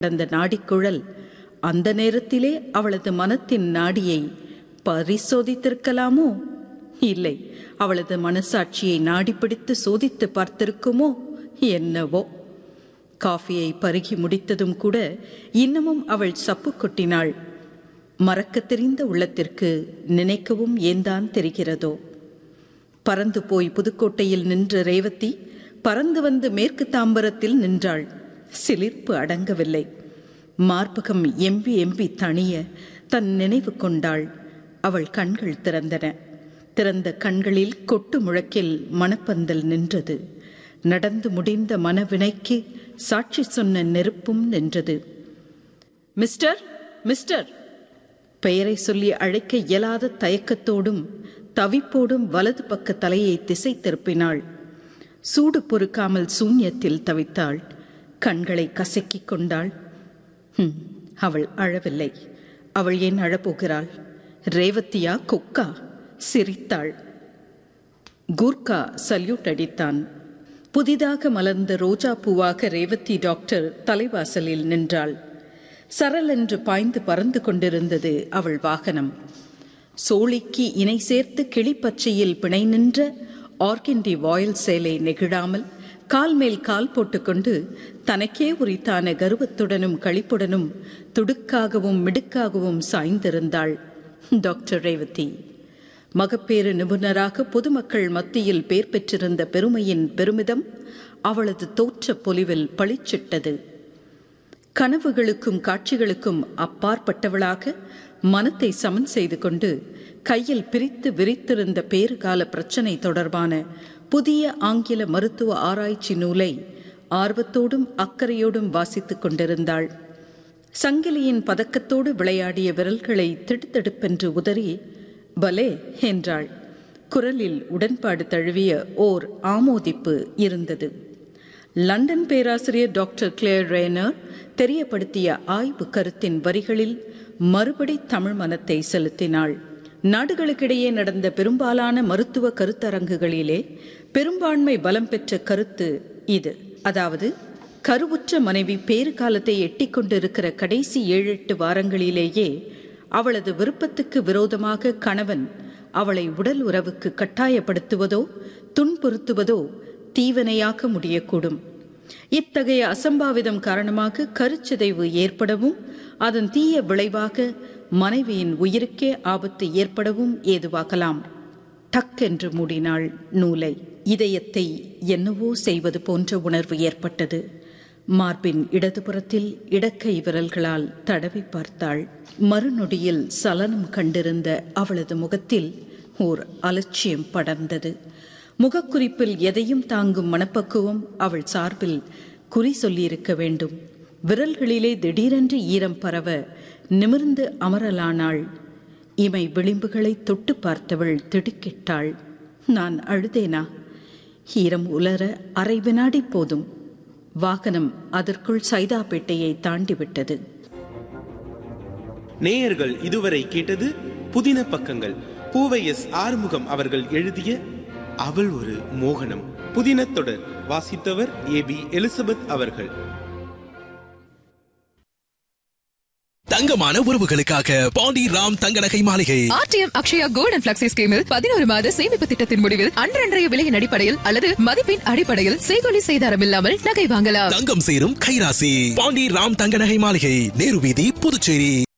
கடந்த நாடிக்குழல் அந்த நேரத்திலே அவளது மனத்தின் நாடியை பரிசோதித்திருக்கலாமோ இல்லை அவளது மனசாட்சியை நாடி பிடித்து சோதித்து பார்த்திருக்குமோ என்னவோ காஃபியை பருகி முடித்ததும் கூட இன்னமும் அவள் சப்பு கொட்டினாள் மறக்கத் தெரிந்த உள்ளத்திற்கு நினைக்கவும் ஏந்தான் தெரிகிறதோ பறந்து போய் புதுக்கோட்டையில் நின்ற ரேவதி பறந்து வந்து மேற்கு தாம்பரத்தில் நின்றாள் சிலிர்ப்பு அடங்கவில்லை மார்பகம் எம்பி எம்பி தணிய தன் நினைவு கொண்டாள் அவள் கண்கள் திறந்தன திறந்த கண்களில் கொட்டு முழக்கில் மணப்பந்தல் நின்றது நடந்து முடிந்த மனவினைக்கு சாட்சி சொன்ன நெருப்பும் நின்றது மிஸ்டர் மிஸ்டர் பெயரை சொல்லி அழைக்க இயலாத தயக்கத்தோடும் தவிப்போடும் வலது பக்க தலையை திசை திருப்பினாள் சூடு பொறுக்காமல் சூன்யத்தில் தவித்தாள் கண்களை கசக்கிக் கொண்டாள் ஹம், அவள் அழவில்லை அவள் ஏன் அழப்போகிறாள் ரேவதியா கொக்கா சிரித்தாள் கூர்க்கா சல்யூட் அடித்தான் புதிதாக மலர்ந்த ரோஜா பூவாக ரேவதி டாக்டர் தலைவாசலில் நின்றாள் சரல் என்று பாய்ந்து பறந்து கொண்டிருந்தது அவள் வாகனம் சோழிக்கு இணை சேர்த்து கிளிப்பச்சையில் பிணை நின்ற ஆர்கிண்டி வாயில் சேலை நெகிழாமல் கால் மேல் கால் போட்டுக்கொண்டு தனக்கே உரித்தான கர்வத்துடனும் களிப்புடனும் துடுக்காகவும் மிடுக்காகவும் சாய்ந்திருந்தாள் டாக்டர் ரேவதி மகப்பேறு நிபுணராக பொதுமக்கள் மத்தியில் பேர் பெற்றிருந்த பெருமையின் பெருமிதம் அவளது தோற்ற பொலிவில் பளிச்சிட்டது கனவுகளுக்கும் காட்சிகளுக்கும் அப்பாற்பட்டவளாக மனத்தை சமன் செய்து கொண்டு கையில் பிரித்து விரித்திருந்த பேறுகால பிரச்சனை தொடர்பான புதிய ஆங்கில மருத்துவ ஆராய்ச்சி நூலை ஆர்வத்தோடும் அக்கறையோடும் வாசித்துக் கொண்டிருந்தாள் சங்கிலியின் பதக்கத்தோடு விளையாடிய விரல்களை திடுதிடுப்பென்று உதறி பலே என்றாள் குரலில் உடன்பாடு தழுவிய ஓர் ஆமோதிப்பு இருந்தது லண்டன் பேராசிரியர் டாக்டர் கிளேர் ரேனர் தெரியப்படுத்திய ஆய்வு கருத்தின் வரிகளில் மறுபடி தமிழ் மனத்தை செலுத்தினாள் நாடுகளுக்கிடையே நடந்த பெரும்பாலான மருத்துவ கருத்தரங்குகளிலே பெரும்பான்மை பலம் பெற்ற கருத்து இது அதாவது கருவுற்ற மனைவி பேறு காலத்தை எட்டிக் கொண்டிருக்கிற கடைசி ஏழு எட்டு வாரங்களிலேயே அவளது விருப்பத்துக்கு விரோதமாக கணவன் அவளை உடல் உறவுக்கு கட்டாயப்படுத்துவதோ துன்புறுத்துவதோ தீவனையாக்க முடியக்கூடும் இத்தகைய அசம்பாவிதம் காரணமாக கருச்சிதைவு ஏற்படவும் அதன் தீய விளைவாக மனைவியின் உயிருக்கே ஆபத்து ஏற்படவும் ஏதுவாகலாம் டக்கென்று மூடினாள் நூலை இதயத்தை என்னவோ செய்வது போன்ற உணர்வு ஏற்பட்டது மார்பின் இடதுபுறத்தில் இடக்கை விரல்களால் தடவி பார்த்தாள் மறுநொடியில் சலனம் கண்டிருந்த அவளது முகத்தில் ஓர் அலட்சியம் படர்ந்தது முகக்குறிப்பில் எதையும் தாங்கும் மனப்பக்குவம் அவள் சார்பில் குறி சொல்லியிருக்க வேண்டும் விரல்களிலே திடீரென்று ஈரம் பரவ நிமிர்ந்து அமரலானாள் இமை விளிம்புகளை தொட்டு பார்த்தவள் திடுக்கிட்டாள் நான் அழுதேனா ஈரம் உலர அரை வினாடி போதும் வாகனம் அதற்குள் சைதாப்பேட்டையை தாண்டிவிட்டது நேயர்கள் இதுவரை கேட்டது புதின பக்கங்கள் பூவை எஸ் ஆறுமுகம் அவர்கள் எழுதிய அவள் ஒரு மோகனம் புதின தொடர் வாசித்தவர் ஏ பி எலிசபெத் அவர்கள் தங்கமான உறவுகளுக்காக பாண்டி ராம் தங்க நகை மாளிகை RTM Akshaya gold and flexi ஸ்கீமில் பதினோரு மாத சேமிப்பு திட்டத்தின் முடிவில் அன்றன்றைய விலையின் அடிப்படையில் அல்லது மதிப்பின் அடிப்படையில் செய்கொலி செய்தாரம் இல்லாமல் நகை வாங்கலாம் தங்கம் சேரும் கைராசி பாண்டி ராம் தங்க நகை மாளிகை நேரு வீதி புதுச்சேரி